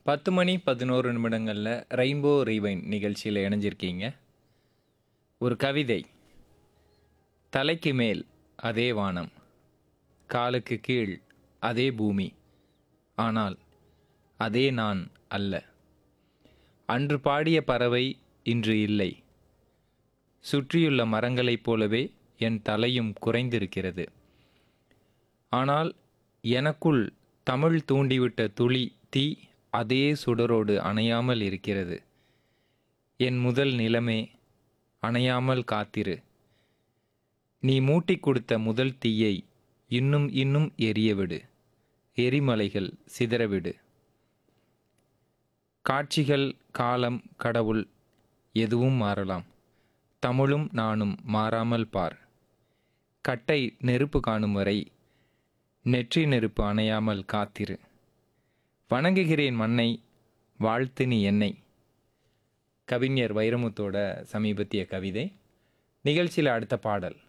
பத்து மணி பதினோரு நிமிடங்களில் ரெயின்போ ரீவைன் நிகழ்ச்சியில் இணைஞ்சிருக்கீங்க ஒரு கவிதை தலைக்கு மேல் அதே வானம் காலுக்கு கீழ் அதே பூமி ஆனால் அதே நான் அல்ல அன்று பாடிய பறவை இன்று இல்லை சுற்றியுள்ள மரங்களைப் போலவே என் தலையும் குறைந்திருக்கிறது ஆனால் எனக்குள் தமிழ் தூண்டிவிட்ட துளி தீ அதே சுடரோடு அணையாமல் இருக்கிறது என் முதல் நிலமே அணையாமல் காத்திரு நீ மூட்டிக் கொடுத்த முதல் தீயை இன்னும் இன்னும் எரியவிடு எரிமலைகள் சிதறவிடு காட்சிகள் காலம் கடவுள் எதுவும் மாறலாம் தமிழும் நானும் மாறாமல் பார் கட்டை நெருப்பு காணும் வரை நெற்றி நெருப்பு அணையாமல் காத்திரு வணங்குகிறேன் மண்ணை வாழ்த்து நீ என்னை கவிஞர் வைரமுத்தோட சமீபத்திய கவிதை நிகழ்ச்சியில் அடுத்த பாடல்